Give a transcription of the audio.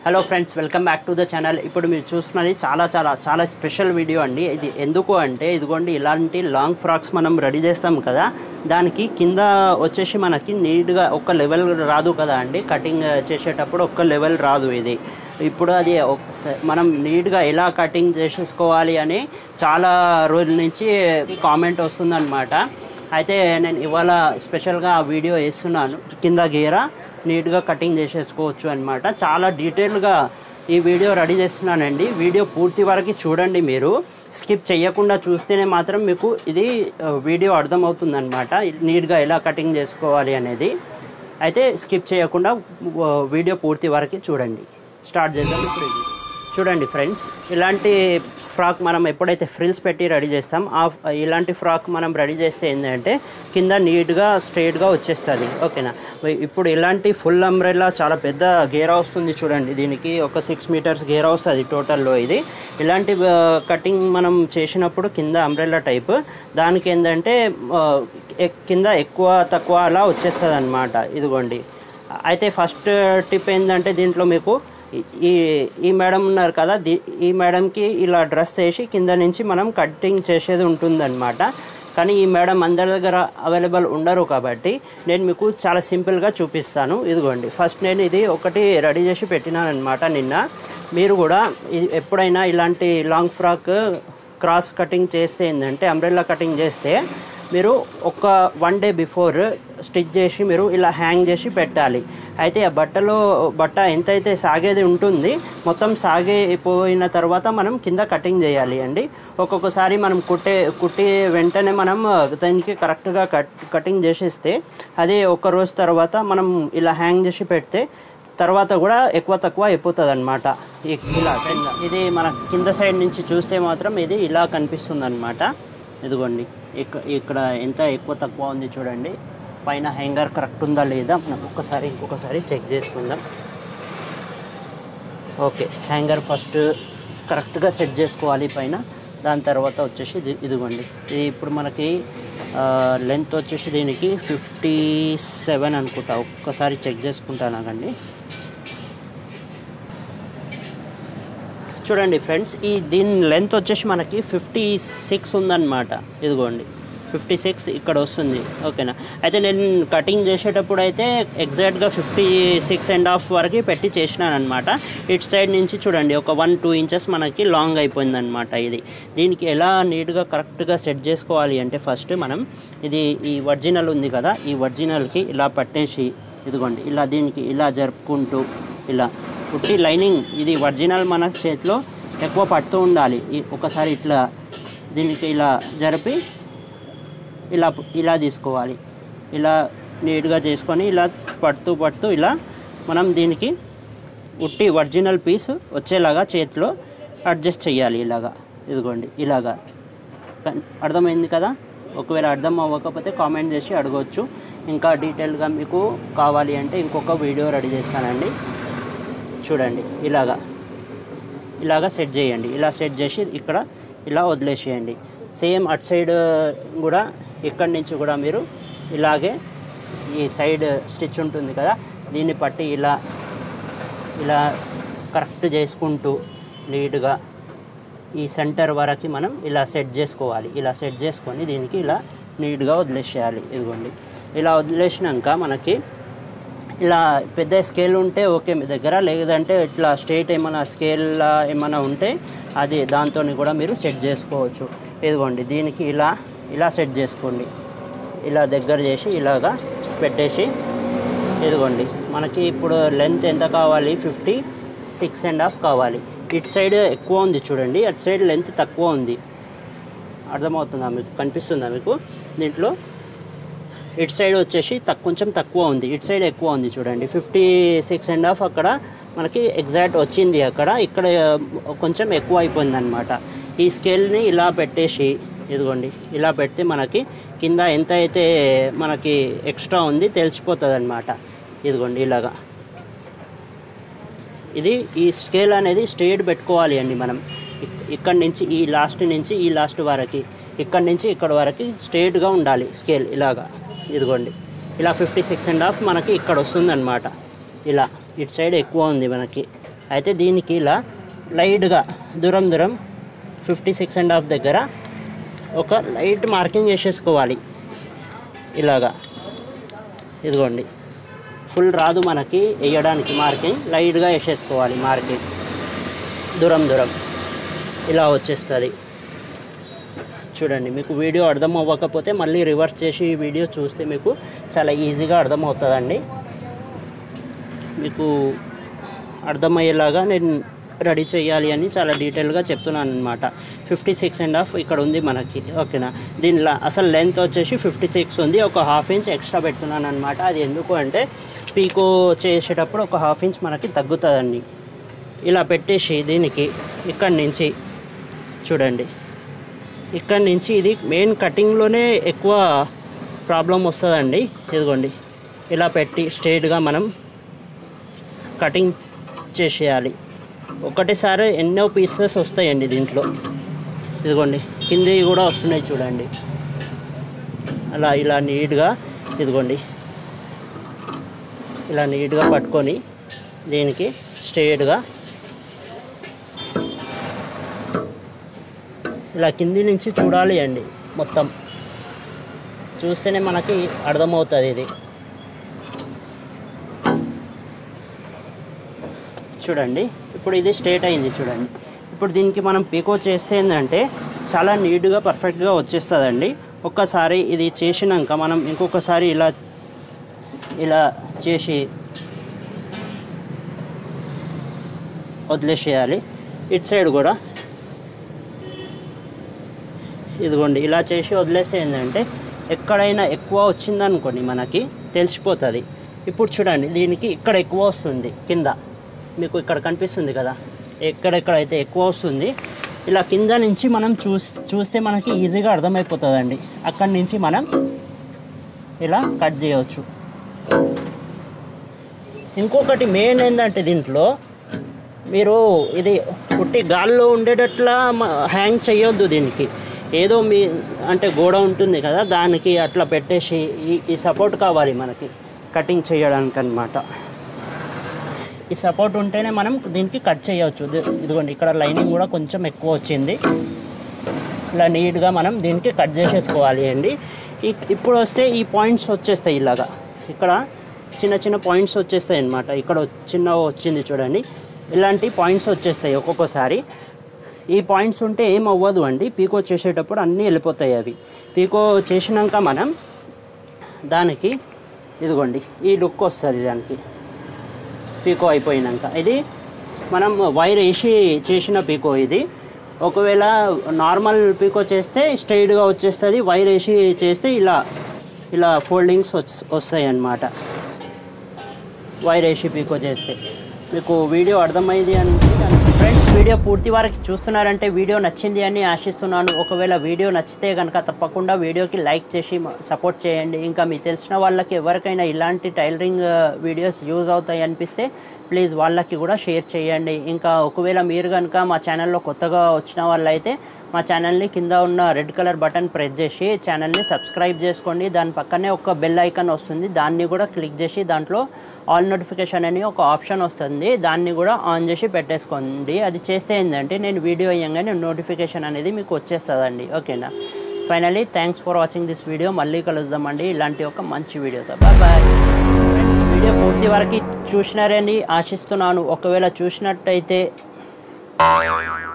hello friends welcome back to the channel ఇప్పుడు మీరు చూస్తున్నది చాలా చాలా చాలా స్పెషల్ వీడియో అండి ఇది ఎందుకు అంటే ఇదిగోండి ఇలాంటి లాంగ్ ఫ్రాక్స్ మనం రెడీ చేస్తాం కదా దానికి కింద వచ్చేసి మనకి నీట్గా ఒక లెవెల్ రాదు కదా అండి కటింగ్ చేసేటప్పుడు ఒక్క లెవెల్ రాదు ఇది ఇప్పుడు అది ఒకస- మనం నీట్గా ఎలా కటింగ్ చేసేసుకోవాలి అని చాలా రోజుల నుంచి కామెంట్ వస్తుందన్నమాట అయితే నేను ఇవాళ స్పెషల్గా ఆ వీడియో వేస్తున్నాను కింద గీర నీట్గా కటింగ్ చేసేసుకోవచ్చు అనమాట చాలా డీటెయిల్గా ఈ వీడియో రెడీ చేస్తున్నానండి వీడియో పూర్తి వరకు చూడండి మీరు స్కిప్ చేయకుండా చూస్తేనే మాత్రం మీకు ఇది ఆ, వీడియో అర్థమవుతుంది అనమాట నీట్గా ఎలా కటింగ్ చేసుకోవాలి అనేది అయితే స్కిప్ చేయకుండా ఆ, వీడియో పూర్తి వరకు చూడండి స్టార్ట్ చేద్దాం ఇప్పుడు ఇది చూడండి ఫ్రెండ్స్ ఇలాంటి ఫ్రాక్ మనం ఎప్పుడైతే ఫ్రిల్స్ పెట్టి రెడీ చేస్తాం ఆ ఇలాంటి ఫ్రాక్ మనం రెడీ చేస్తే ఏంటంటే కింద నీట్గా స్ట్రైట్గా వచ్చేస్తుంది ఓకేనా ఇప్పుడు ఇలాంటి ఫుల్ అంబ్రెల్లా చాలా పెద్ద గేరా వస్తుంది చూడండి దీనికి ఒక సిక్స్ మీటర్స్ గేరా వస్తుంది టోటల్లో ఇది ఇలాంటి కటింగ్ మనం చేసినప్పుడు కింద అంబ్రెల్లా టైప్ దానికి ఏంటంటే ఆ, ఎక్- కింద ఎక్కువ తక్కువ అలా వచ్చేస్తుంది అనమాట ఇదిగోండి అయితే ఫస్ట్ టిప్ ఏంటంటే దీంట్లో మీకు ఈ- ఈ ఈ మేడం ఉన్నారు కదా ది ఈ మేడంకి ఇలా డ్రెస్ వేసి కింద నుంచి మనం కటింగ్ చేసేది ఉంటుందన్నమాట కానీ ఈ మేడం అందరి దగ్గర అవైలబుల్ ఉండరు కాబట్టి నేను మీకు చాలా సింపుల్గా చూపిస్తాను ఇదిగోండి ఫస్ట్ నేను ఇది ఒకటి రెడీ చేసి పెట్టినాను అనమాట నిన్న మీరు కూడా ఇది ఎప్పుడైనా ఇలాంటి లాంగ్ ఫ్రాక్ క్రాస్ కటింగ్ చేస్తే ఏంటంటే అంబ్రెల్లా కటింగ్ చేస్తే మీరు ఒక వన్ డే బిఫోర్ స్టిచ్ చేసి మీరు ఇలా హ్యాంగ్ చేసి పెట్టాలి అయితే ఆ బట్టలో బట్ట ఎంతైతే సాగేది ఉంటుంది మొత్తం సాగిపోయిన తర్వాత మనం కింద కటింగ్ చేయాలి అండి ఒక్కొక్కసారి మనం కుట్టే కుట్టి వెంటనే మనం దానికి కరెక్ట్గా కట్ కటింగ్ చేసేస్తే అది ఒక రోజు తర్వాత మనం ఇలా హ్యాంగ్ చేసి పెడితే తర్వాత కూడా ఎక్కువ తక్కువ అయిపోతుంది అనమాట ఇలా కింద ఇది మన కింద సైడ్ నుంచి చూస్తే మాత్రం ఇది ఇలా కనిపిస్తుంది అనమాట ఇదిగోండి ఇక్కడ ఇక్కడ ఎంత ఎక్కువ తక్కువ ఉంది చూడండి పైన హ్యాంగర్ కరెక్ట్ ఉందా లేదా మనం ఒక్కసారి ఇంకొకసారి చెక్ చేసుకుందాం ఓకే హ్యాంగర్ ఫస్ట్ కరెక్ట్గా సెట్ చేసుకోవాలి పైన దాని తర్వాత వచ్చేసి ఇది ఇదిగోండి ఇది ఇప్పుడు మనకి లెంత్ వచ్చేసి దీనికి ఫిఫ్టీ సెవెన్ అనుకుంటా ఒక్కసారి చెక్ చేసుకుంటానాగండి చూడండి ఫ్రెండ్స్ ఈ దీని లెంత్ వచ్చేసి మనకి ఫిఫ్టీ సిక్స్ ఉందన్నమాట ఇదిగోండి ఫిఫ్టీ సిక్స్ ఇక్కడ వస్తుంది ఓకేనా అయితే నేను కటింగ్ చేసేటప్పుడు అయితే ఎగ్జాక్ట్గా ఫిఫ్టీ సిక్స్ అండ్ హాఫ్ వరకు పెట్టి చేసినాను అనమాట ఇటు సైడ్ నుంచి చూడండి ఒక వన్ టూ ఇంచెస్ మనకి లాంగ్ అయిపోయిందనమాట ఇది దీనికి ఎలా నీట్గా కరెక్ట్గా సెట్ చేసుకోవాలి అంటే ఫస్ట్ మనం ఇది ఈ ఒరిజినల్ ఉంది కదా ఈ ఒరిజినల్కి ఇలా పట్టేసి ఇదిగోండి ఇలా దీనికి ఇలా జరుపుకుంటూ ఇలా పుట్టి లైనింగ్ ఇది ఒరిజినల్ మన చేతిలో ఎక్కువ పడుతూ ఉండాలి ఈ- ఒకసారి ఇట్లా దీనికి ఇలా జరిపి ఇలా ఇలా తీసుకోవాలి ఇలా నీట్గా చేసుకొని ఇలా పడుతూ పడుతూ ఇలా మనం దీనికి ఉట్టి ఒరిజినల్ పీస్ వచ్చేలాగా చేతిలో అడ్జస్ట్ చేయాలి ఇలాగా ఇదిగోండి ఇలాగా కన్- అర్థమైంది కదా ఒకవేళ అర్థం అవ్వకపోతే కామెంట్ చేసి అడగవచ్చు ఇంకా డీటెయిల్గా మీకు కావాలి అంటే ఇంకొక వీడియో రెడీ చేస్తానండి చూడండి ఇలాగా ఇలాగా సెట్ చేయండి ఇలా సెట్ చేసి ఇక్కడ ఇలా వదిలేసేయండి సేమ్ అటు సైడ్ కూడా ఇక్కడి నుంచి కూడా మీరు ఇలాగే ఈ సైడ్ స్టిచ్ ఉంటుంది కదా దీన్ని పట్టి ఇలా ఇలా కరెక్ట్ చేసుకుంటూ నీట్గా ఈ సెంటర్ వరకు మనం ఇలా సెట్ చేసుకోవాలి ఇలా సెట్ చేసుకొని దీనికి ఇలా నీట్గా వదిలేసేయాలి ఇదిగోండి ఇలా వదిలేసినాక మనకి ఇలా పెద్ద స్కేల్ ఉంటే ఓకే మీ దగ్గర లేదంటే ఇట్లా స్ట్రేట్ ఏమైనా స్కేల్ ఏమైనా ఉంటే అది దాంతో కూడా మీరు సెట్ చేసుకోవచ్చు ఇదిగోండి దీనికి ఇలా ఇలా సెట్ చేసుకోండి ఇలా దగ్గర చేసి ఇలాగా పెట్టేసి ఇదిగోండి మనకి ఇప్పుడు లెంత్ ఎంత కావాలి ఫిఫ్టీ సిక్స్ అండ్ హాఫ్ కావాలి ఇటు సైడ్ ఎక్కువ ఉంది చూడండి అటు సైడ్ లెంత్ తక్కువ ఉంది అర్థమవుతుందా మీకు కనిపిస్తుందా మీకు దీంట్లో ఇటు సైడ్ వచ్చేసి తక్కువ కొంచెం తక్కువ ఉంది ఇటు సైడ్ ఎక్కువ ఉంది చూడండి ఫిఫ్టీ సిక్స్ అండ్ హాఫ్ అక్కడ మనకి ఎగ్జాక్ట్ వచ్చింది అక్కడ ఇక్కడ కొంచెం ఎక్కువ అయిపోయింది అనమాట ఈ స్కేల్ని ఇలా పెట్టేసి ఇదిగోండి ఇలా పెడితే మనకి కింద ఎంత అయితే మనకి ఎక్స్ట్రా ఉంది తెలిసిపోతుంది అనమాట ఇదిగోండి ఇలాగా ఇది ఈ స్కేల్ అనేది స్ట్రేట్ పెట్టుకోవాలి అండి మనం ఇక్- ఇక్కడి నుంచి ఈ లాస్ట్ నుంచి ఈ లాస్ట్ వరకు ఇక్కడి నుంచి ఇక్కడ వరకు స్ట్రేట్గా ఉండాలి స్కేల్ ఇలాగా ఇదిగోండి ఇలా ఫిఫ్టీ సిక్స్ అండ్ హాఫ్ మనకి ఇక్కడ వస్తుందన్నమాట ఇలా ఇటు సైడ్ ఎక్కువ ఉంది మనకి అయితే దీనికి ఇలా లైట్గా దూరం దూరం ఫిఫ్టీ సిక్స్ అండ్ హాఫ్ దగ్గర ఒక లైట్ మార్కింగ్ వేసేసుకోవాలి ఇలాగా ఇదిగోండి ఫుల్ రాదు మనకి వేయడానికి మార్కింగ్ లైట్గా వేసేసుకోవాలి మార్కింగ్ దూరం దూరం ఇలా వచ్చేస్తుంది చూడండి మీకు వీడియో అర్థం అవ్వకపోతే మళ్ళీ రివర్స్ చేసి ఈ వీడియో చూస్తే మీకు చాలా ఈజీగా అర్థమవుతుందండి మీకు అర్థమయ్యేలాగా నేను రెడీ చేయాలి అని చాలా డీటెయిల్గా చెప్తున్నాను అనమాట ఫిఫ్టీ సిక్స్ అండ్ హాఫ్ ఇక్కడ ఉంది మనకి ఓకేనా దీనిలో అసలు లెంత్ వచ్చేసి ఫిఫ్టీ సిక్స్ ఉంది ఒక హాఫ్ ఇంచ్ ఎక్స్ట్రా పెడుతున్నాను అనమాట అది ఎందుకు అంటే పీకో చేసేటప్పుడు ఒక హాఫ్ ఇంచ్ మనకి తగ్గుతుందండి ఇలా పెట్టేసి దీనికి ఇక్కడి నుంచి చూడండి ఇక్కడి నుంచి ఇది మెయిన్ కటింగ్లోనే ఎక్కువ ప్రాబ్లం వస్తుందండి ఇదిగోండి ఇలా పెట్టి స్ట్రైట్గా మనం కటింగ్ చేసేయాలి ఒకటేసారి ఎన్నో పీసెస్ వస్తాయండి దీంట్లో ఇదిగోండి కింది కూడా వస్తున్నాయి చూడండి అలా ఇలా నీట్గా ఇదిగోండి ఇలా నీట్గా పట్టుకొని దీనికి స్ట్రైట్గా ఇలా కింది నుంచి చూడాలి అండి మొత్తం చూస్తేనే మనకి అర్థమవుతుంది ఇది చూడండి ఇప్పుడు ఇది స్ట్రేట్ అయింది చూడండి ఇప్పుడు దీనికి మనం పీకో చేస్తే ఏంటంటే చాలా నీట్గా పర్ఫెక్ట్గా వచ్చేస్తుందండి ఒక్కసారి ఇది చేసినాక మనం ఇంకొకసారి ఇలా ఇలా చేసి వదిలేసేయాలి ఇటు సైడ్ కూడా ఇదిగోండి ఇలా చేసి వదిలేస్తే ఏంటంటే ఎక్కడైనా ఎక్కువ వచ్చిందనుకోండి మనకి తెలిసిపోతుంది ఇప్పుడు చూడండి దీనికి ఇక్కడ ఎక్కువ వస్తుంది కింద మీకు ఇక్కడ కనిపిస్తుంది కదా ఎక్కడెక్కడైతే ఎక్కువ వస్తుంది ఇలా కింద నుంచి మనం చూస్ చూస్తే మనకి ఈజీగా అర్థమైపోతుందండి అక్కడి నుంచి మనం ఇలా కట్ చేయవచ్చు ఇంకొకటి మెయిన్ ఏంటంటే దీంట్లో మీరు ఇది పుట్టి గాల్లో ఉండేటట్లా మ- హ్యాంగ్ చేయొద్దు దీనికి ఏదో మీ అంటే గోడ ఉంటుంది కదా దానికి అట్లా పెట్టేసి ఈ ఈ సపోర్ట్ కావాలి మనకి కటింగ్ చేయడానికి అనమాట ఈ సపోర్ట్ ఉంటేనే మనం దీనికి కట్ చేయవచ్చు ఇది- ఇదిగోండి ఇక్కడ లైనింగ్ కూడా కొంచెం ఎక్కువ వచ్చింది ఇలా నీట్గా మనం దీనికి కట్ చేసేసుకోవాలి అండి ఈ- ఇప్పుడు వస్తే ఈ పాయింట్స్ వచ్చేస్తాయి ఇలాగా ఇక్కడ చిన్న చిన్న పాయింట్స్ వచ్చేస్తాయి అన్నమాట ఇక్కడ చిన్న వచ్చింది చూడండి ఇలాంటి పాయింట్స్ వచ్చేస్తాయి ఒక్కొక్కసారి ఈ పాయింట్స్ ఉంటే ఏం అవ్వదు అండి పీకో చేసేటప్పుడు అన్నీ వెళ్ళిపోతాయి అవి పీకో చేసినాక మనం దానికి ఇదిగోండి ఈ లుక్ వస్తుంది దానికి పీకో అయిపోయినాక ఇది మనం వైర్ వేసి చేసిన పీకో ఇది ఒకవేళ నార్మల్ పీకో చేస్తే స్ట్రైట్గా వచ్చేస్తుంది వైర్ వేసి చేస్తే ఇలా ఇలా ఫోల్డింగ్స్ వస్తాయి అన్నమాట వైర్ వేసి పీకో చేస్తే మీకు వీడియో అర్థమైంది అని ఫ్రెండ్స్ వీడియో పూర్తి వరకు చూస్తున్నారంటే వీడియో నచ్చింది అని ఆశిస్తున్నాను ఒకవేళ వీడియో నచ్చితే కనుక తప్పకుండా వీడియోకి లైక్ చేసి సపోర్ట్ చేయండి ఇంకా మీకు తెలిసిన వాళ్ళకి ఎవరికైనా ఇలాంటి టైలరింగ్ వీడియోస్ యూజ్ అవుతాయి అనిపిస్తే ప్లీజ్ వాళ్ళకి కూడా షేర్ చేయండి ఇంకా ఒకవేళ మీరు కనుక మా ఛానల్లో కొత్తగా వచ్చిన వాళ్ళైతే మా ఛానల్ని కింద ఉన్న రెడ్ కలర్ బటన్ ప్రెస్ చేసి ఛానల్ని సబ్స్క్రైబ్ చేసుకోండి దాని పక్కనే ఒక బెల్ ఐకాన్ వస్తుంది దాన్ని కూడా క్లిక్ చేసి దాంట్లో ఆల్ నోటిఫికేషన్ అని ఒక ఆప్షన్ వస్తుంది దాన్ని కూడా ఆన్ చేసి పెట్టేసుకోండి అది చేస్తే ఏంటంటే నేను వీడియో అయ్యంగానే నోటిఫికేషన్ అనేది మీకు వచ్చేస్తుందండి ఓకేనా finally thanks for watching this video మళ్ళీ కలుద్దామండి ఇలాంటి ఒక మంచి వీడియోతో బాయ్ బాయ్ ఫ్రెండ్స్ వీడియో పూర్తి వరకు చూసినారని ఆశిస్తున్నాను ఒకవేళ చూసినట్టయితే